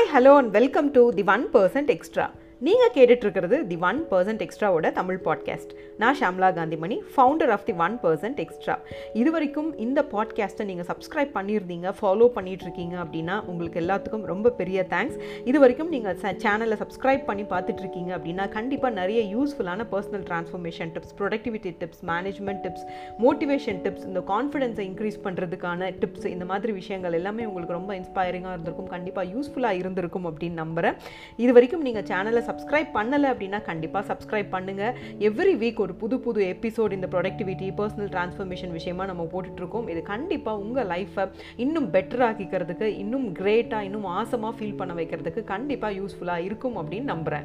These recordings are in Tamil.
hi hello and welcome to the one percent extra நீங்கள் கேட்டுட்ருக்கிறது தி ஒன் பர்சன்ட் எக்ஸ்ட்ராவோட தமிழ் பாட்காஸ்ட் நான் Shamla Gandhimani founder of the one percent extra இது வரைக்கும் இந்த பாட்காஸ்ட்டை நீங்கள் சப்ஸ்கிரைப் பண்ணியிருந்தீங்க ஃபாலோ பண்ணிகிட்ருக்கீங்க அப்படின்னா உங்களுக்கு எல்லாத்துக்கும் ரொம்ப பெரிய தேங்க்ஸ் இது வரைக்கும் நீங்கள் சேனலை சப்ஸ்கிரைப் பண்ணி பார்த்துட்ருக்கீங்க அப்படின்னா கண்டிப்பாக நிறைய யூஸ்ஃபுல்லான personal transformation tips productivity tips management tips motivation tips இந்த கான்ஃபிடென்ஸை இன்க்ரீஸ் பண்ணுறதுக்கான டிப்ஸ் இந்த மாதிரி விஷயங்கள் எல்லாமே உங்களுக்கு ரொம்ப இன்ஸ்பைரிங்காக இருந்திருக்கும் கண்டிப்பாக யூஸ்ஃபுல்லாக இருந்திருக்கும் அப்படின்னு நம்புகிறேன் இது வரைக்கும் நீங்கள் சேனலை சப்ஸ்கிரைப் பண்ணலை அப்படின்னா கண்டிப்பாக சப்ஸ்கிரைப் பண்ணுங்கள் எவ்ரி வீக் ஒரு புது புது எபிசோட் இந்த ப்ரொடக்டிவிட்டி பர்சனல் ட்ரான்ஸ்ஃபர்மேஷன் விஷயமா நம்ம போட்டுட்ருக்கோம் இது கண்டிப்பாக உங்கள் லைஃப்பை இன்னும் பெட்டர் ஆக்கிக்கிறதுக்கு இன்னும் கிரேட்டாக இன்னும் ஆசமாக ஃபீல் பண்ண வைக்கிறதுக்கு கண்டிப்பாக யூஸ்ஃபுல்லாக இருக்கும் அப்படின்னு நம்புகிறேன்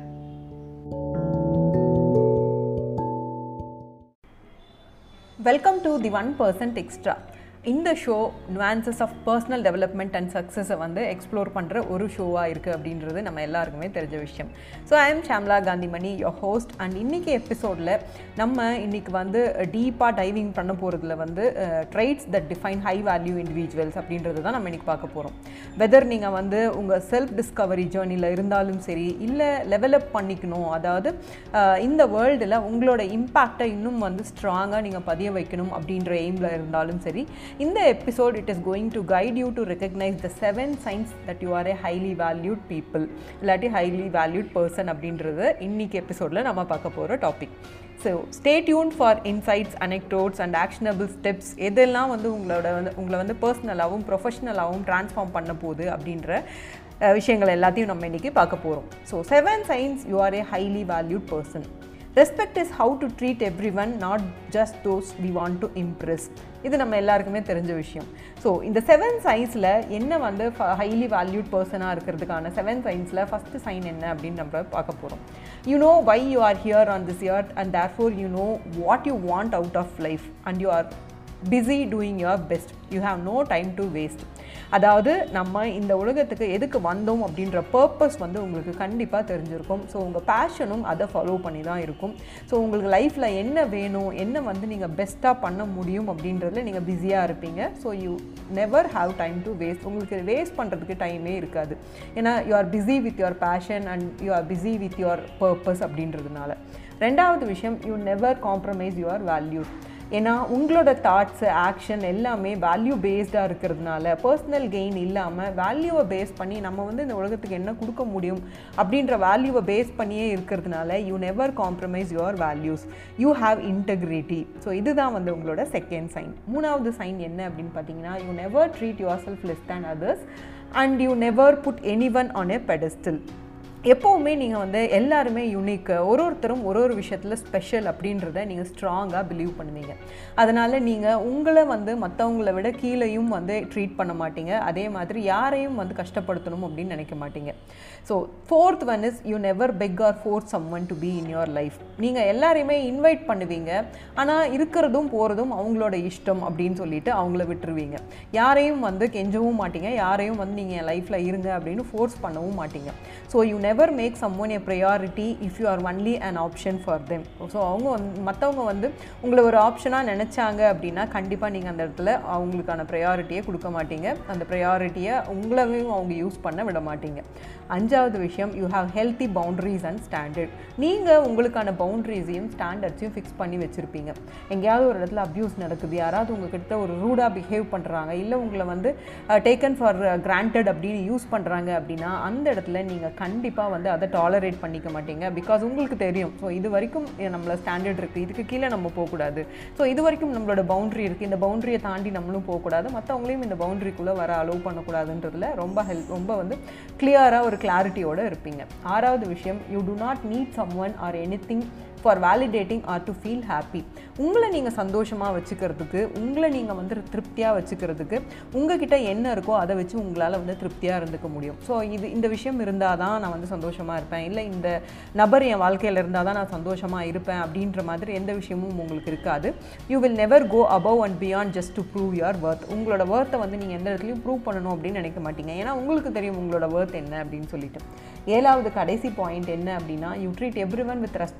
welcome to the one percent extra இந்த show nuances of personal development and சக்ஸஸை வந்து எக்ஸ்ப்ளோர் பண்ணுற ஒரு ஷோவாக இருக்குது அப்படின்றது நம்ம எல்லாருக்குமே தெரிஞ்ச விஷயம் so I am Shamla Gandhimani your host and இன்றைக்கி எபிசோடில் நம்ம இன்றைக்கி வந்து டீப்பாக டைவிங் பண்ண போகிறதுல வந்து traits that define high value individuals அப்படின்றது தான் நம்ம இன்றைக்கி பார்க்க போகிறோம் வெதர் நீங்கள் வந்து உங்கள் செல்ஃப் டிஸ்கவரி ஜேர்னியில் இருந்தாலும் சரி இல்லை லெவலப் பண்ணிக்கணும் அதாவது இந்த வேர்ல்டில் உங்களோட இம்பேக்டை இன்னும் வந்து ஸ்ட்ராங்காக நீங்கள் பதிய வைக்கணும் அப்படின்ற எய்மில் இருந்தாலும் சரி இந்த episode it is going to guide you to recognise the seven signs that you are a highly valued people இல்லாட்டி ஹைலி வேல்யூட் பர்சன் அப்படின்றது இன்னைக்கு எபிசோடில் நம்ம பார்க்க போகிற topic so stay tuned for insights anecdotes and actionable steps எதெல்லாம் வந்து உங்களோட வந்து உங்களை வந்து பர்சனலாகவும் ப்ரொஃபஷனலாகவும் ட்ரான்ஸ்ஃபார்ம் பண்ண போகுது அப்படின்ற விஷயங்கள் எல்லாத்தையும் நம்ம இன்றைக்கி பார்க்க போகிறோம் so seven signs you are a highly valued person respect is how to treat everyone not just those we want to impress இது நம்ம எல்லாருக்குமே தெரிஞ்ச விஷயம் ஸோ இந்த செவன் சைன்ஸில் என்ன வந்து ஹைலி வேல்யூட் பர்சனாக இருக்கிறதுக்கான செவன் சைன்ஸில் ஃபஸ்ட்டு சைன் என்ன அப்படின்னு நம்ம பார்க்க போகிறோம் you know why you are here on this year and therefore you know what you want out of life and you are busy doing your best you have no time to waste அதாவது நம்ம இந்த உலகத்துக்கு எதுக்கு வந்தோம் அப்படின்ற பர்பஸ் வந்து உங்களுக்கு கண்டிப்பாக தெரிஞ்சிருக்கும் ஸோ உங்கள் பேஷனும் அதை ஃபாலோ பண்ணி தான் இருக்கும் ஸோ உங்களுக்கு லைஃப்பில் என்ன வேணும் என்ன வந்து நீங்கள் பெஸ்ட்டாக பண்ண முடியும் அப்படின்றதுல நீங்கள் பிஸியாக இருப்பீங்க so you never have time to waste உங்களுக்கு வேஸ்ட் பண்ணுறதுக்கு டைமே இருக்காது ஏன்னா you are busy with your passion and you are busy with your purpose அப்படின்றதுனால ரெண்டாவது விஷயம் you never compromise your value ஏன்னா உங்களோட தாட்ஸு ஆக்ஷன் எல்லாமே வேல்யூ பேஸ்டாக இருக்கிறதுனால பர்சனல் கெயின் இல்லாமல் வேல்யூவை பேஸ் பண்ணி நம்ம வந்து இந்த உலகத்துக்கு என்ன கொடுக்க முடியும் அப்படின்ற வேல்யூவை பேஸ் பண்ணியே இருக்கிறதுனால you never compromise your values you have integrity so இதுதான் வந்து உங்களோட செகண்ட் சைன் மூணாவது சைன் என்ன அப்படின்னு பார்த்தீங்கன்னா you never treat yourself less than others and you never put anyone on a pedestal எப்போவுமே நீங்கள் வந்து எல்லாருமே யூனிக் ஒரு ஒருத்தரும் ஒரு ஒரு விஷயத்தில் ஸ்பெஷல் அப்படின்றத நீங்கள் ஸ்ட்ராங்காக பிலீவ் பண்ணுவீங்க அதனால் நீங்கள் உங்களை வந்து மற்றவங்கள விட கீழேயும் வந்து ட்ரீட் பண்ண மாட்டீங்க அதே மாதிரி யாரையும் வந்து கஷ்டப்படுத்தணும் அப்படின்னு நினைக்க மாட்டீங்க so fourth one is you never beg or force someone to be in your life நீங்கள் எல்லாரையுமே இன்வைட் பண்ணுவீங்க ஆனால் இருக்கிறதும் போகிறதும் அவங்களோட இஷ்டம் அப்படின்னு சொல்லிட்டு அவங்கள விட்டுருவீங்க யாரையும் வந்து கெஞ்சவும் மாட்டீங்க யாரையும் வந்து நீங்கள் என் லைஃப்பில் இருங்க அப்படின்னு ஃபோர்ஸ் பண்ணவும் மாட்டீங்க so you never make someone a priority if you are only an option for them so அவங்க வந்து மற்றவங்க வந்து உங்களை ஒரு ஆப்ஷனாக நினச்சாங்க அப்படின்னா கண்டிப்பாக நீங்கள் அந்த இடத்துல அவங்களுக்கான ப்ரையாரிட்டியை கொடுக்க மாட்டீங்க அந்த ப்ரையாரிட்டியை உங்களையும் அவங்க யூஸ் பண்ண விட மாட்டீங்க அஞ்சாவது விஷயம் you have healthy boundaries and standard நீங்கள் உங்களுக்கான பவுண்ட்ரிஸையும் ஸ்டாண்டர்ட்ஸையும் ஃபிக்ஸ் பண்ணி வச்சுருப்பீங்க எங்கேயாவது ஒரு இடத்துல அப்யூஸ் நடக்குது யாராவது உங்ககிட்ட ஒரு ரூடாக பிஹேவ் பண்ணுறாங்க இல்லை உங்களை வந்து டேக்கன் ஃபார் கிராண்டட் அப்படின்னு யூஸ் பண்ணுறாங்க அப்படின்னா அந்த இடத்துல நீங்கள் கண்டிப்பாக வந்து அதை டாலரேட் பண்ணிக்க மாட்டீங்க பிகாஸ் உங்களுக்கு தெரியும் ஸோ இது வரைக்கும் நம்மள ஸ்டாண்டர்ட் இருக்குது இதுக்கு கீழே நம்ம போகக்கூடாது ஸோ இது வரைக்கும் நம்மளோட பவுண்ட்ரி இருக்குது இந்த பவுண்ட்ரியை தாண்டி நம்மளும் போகக்கூடாது மற்றவங்களையும் இந்த பவுண்ட்ரிக்குள்ளே வர அலோவ் பண்ணக்கூடாதுன்றதுல ரொம்ப ஹெல்ப் ரொம்ப வந்து கிளியராக ஒரு கிளாரிட்டியோடு இருப்பீங்க ஆறாவது விஷயம் you do not need someone or anything for validating or to feel happy உங்களை நீங்கள் சந்தோஷமாக வச்சுக்கிறதுக்கு உங்களை நீங்கள் வந்து திருப்தியாக வச்சுக்கிறதுக்கு உங்ககிட்ட என்ன இருக்கோ அதை வச்சு உங்களால் வந்து திருப்தியாக இருந்துக்க முடியும் ஸோ இது இந்த விஷயம் இருந்தால் தான் நான் வந்து சந்தோஷமாக இருப்பேன் இல்லை இந்த நபர் என் வாழ்க்கையில் இருந்தால் தான் நான் சந்தோஷமாக இருப்பேன் அப்படின்ற மாதிரி எந்த விஷயமும் உங்களுக்கு இருக்காது you will never go above and beyond just to prove your worth உங்களோட ஒர்த்தை வந்து நீங்கள் எந்த இடத்துலையும் ப்ரூவ் பண்ணணும் அப்படின்னு நினைக்க மாட்டீங்க ஏன்னா உங்களுக்கு தெரியும் உங்களோட ஒர்த் என்ன அப்படின்னு சொல்லிட்டு ஏழாவது கடைசி பாயிண்ட் என்ன அப்படின்னா you treat everyone with respect exact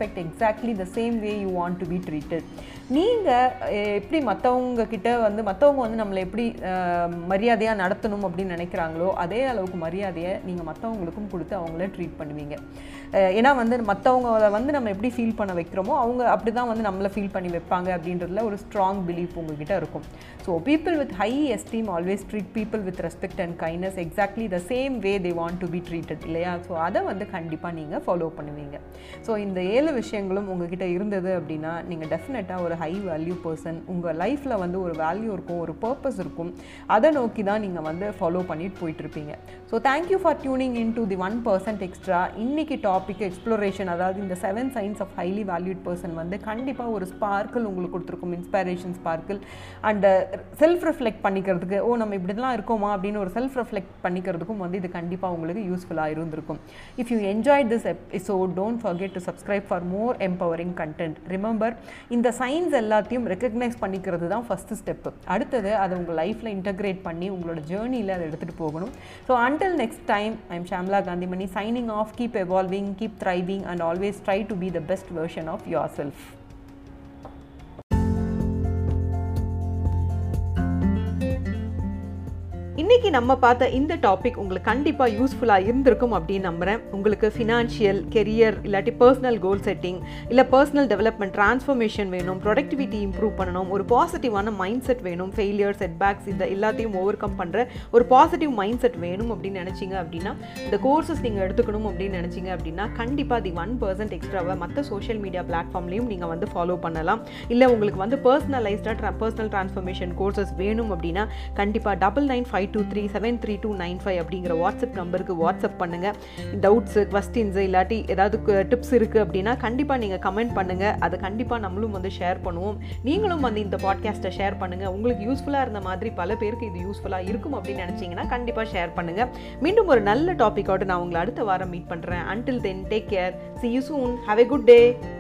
exactly the same way you want to be treated நீங்கள் எப்படி மற்றவங்க கிட்ட வந்து மற்றவங்க வந்து நம்மளை எப்படி மரியாதையாக நடத்தணும் அப்படின்னு நினைக்கிறாங்களோ அதே அளவுக்கு மரியாதையை நீங்கள் மற்றவங்களுக்கும் கொடுத்து அவங்கள ட்ரீட் பண்ணுவீங்க அஹ் ஏன்னா வந்து மற்றவங்கள வந்து நம்ம எப்படி ஃபீல் பண்ண வைக்கிறோமோ அவங்க அப்படி தான் வந்து நம்மளை ஃபீல் பண்ணி வைப்பாங்க அப்படின்றதுல ஒரு ஸ்ட்ராங் பிலீஃப் உங்ககிட்ட இருக்கும் so people with high esteem always treat people with respect and kindness exactly the same way they want to be treated இல்லையா ஸோ அதை வந்து கண்டிப்பாக நீங்கள் ஃபாலோ பண்ணுவீங்க ஸோ இந்த ஏழு விஷயங்களும் உங்ககிட்ட இருந்தது அப்படின்னா நீங்கள் டெஃபினட்டாக ஒரு ஹை வேல்யூ பர்சன் உங்கள் லைஃப்பில் வந்து ஒரு வேல்யூ இருக்கும் ஒரு பர்பஸ் இருக்கும் அதை நோக்கி தான் நீங்கள் வந்து ஃபாலோ பண்ணிட்டு போயிட்டுருப்பீங்க so thank you for tuning in to the one percent extra இன்னைக்கு டாபிக் எக்ஸ்ப்ளோரேஷன் அதாவது இந்த seven signs of highly valued person வந்து கண்டிப்பாக ஒரு ஸ்பார்க்கிள் உங்களுக்கு கொடுத்துருக்கும் inspiration sparkle and self reflect பண்ணிக்கிறதுக்கு ஓ நம்ம இப்படிலாம் இருக்கோமா அப்படின்னு ஒரு செல்ஃப் ரிஃப்ளெக்ட் பண்ணிக்கிறதுக்கும் வந்து இது கண்டிப்பாக உங்களுக்கு யூஸ்ஃபுல்லாக இருந்திருக்கும் if you enjoy this episode don't forget to subscribe for more empowering content remember இந்த சைன்ஸ் எல்லாத்தையும் ரெக்கக்னைஸ் பண்ணிக்கிறது தான் ஃபஸ்ட்டு ஸ்டெப்பு அடுத்தது அதை உங்கள் லைஃப்பில் இன்டகிரேட் பண்ணி உங்களோட ஜேர்னியில் அதை எடுத்துகிட்டு போகணும் so until next time I am Shamla Gandhimani signing off keep evolving keep thriving and always try to be the best version of yourself இன்னைக்கு நம்ம பார்த்த இந்த டாபிக் உங்களுக்கு கண்டிப்பாக யூஸ்ஃபுல்லாக இருந்திருக்கும் அப்படின்னு நம்புகிறேன் உங்களுக்கு ஃபினான்ஷியல் கெரியர் இல்லாட்டி பர்சனல் கோல் செட்டிங் இல்லை பர்சனல் டெவலப்மெண்ட் ட்ரான்ஸ்ஃபர்மேஷன் வேணும் ப்ரொடக்டிவிட்டி இம்ப்ரூவ் பண்ணணும் ஒரு பாசிட்டிவான மைண்ட் செட் வேணும் ஃபெயிலியர் செட்பேக்ஸ் இந்த எல்லாத்தையும் ஓவர் கம் பண்ணுற ஒரு பாசிட்டிவ் மைண்ட் செட் வேணும் அப்படின்னு நினச்சிங்க அப்படின்னா இந்த கோர்சஸ் நீங்கள் எடுத்துக்கணும் அப்படின்னு நினச்சிங்க அப்படின்னா கண்டிப்பாக தி ஒன் பர்சன்ட் எக்ஸ்ட்ராவை மற்ற சோஷியல் மீடியா பிளாட்ஃபார்ம்லையும் நீங்கள் வந்து ஃபாலோ பண்ணலாம் இல்லை உங்களுக்கு வந்து பர்சனலைஸ்டாக பர்சனல் ட்ரான்ஸ்ஃபர்மேஷன் கோர்சஸ் வேணும் அப்படின்னா கண்டிப்பாக double nine five two three seven three two nine five அப்படிங்கிற வாட்ஸ்அப் நம்பருக்கு வாட்ஸ்அப் பண்ணுங்கள் டவுட்ஸு கொஸ்டின்ஸு இல்லாட்டி ஏதாவது டிப்ஸ் இருக்குது அப்படின்னா கண்டிப்பாக நீங்கள் கமெண்ட் பண்ணுங்கள் அதை கண்டிப்பாக நம்மளும் வந்து ஷேர் பண்ணுவோம் நீங்களும் வந்து இந்த பாட்காஸ்ட்டை ஷேர் பண்ணுங்கள் உங்களுக்கு யூஸ்ஃபுல்லாக இருந்த மாதிரி பல பேருக்கு இது யூஸ்ஃபுல்லாக இருக்கும் அப்படின்னு நினச்சிங்கன்னா கண்டிப்பாக ஷேர் பண்ணுங்கள் மீண்டும் ஒரு நல்ல டாப்பிக்கோடு நான் உங்களை அடுத்த வாரம் மீட் பண்ணுறேன் until then take care see you soon have a good day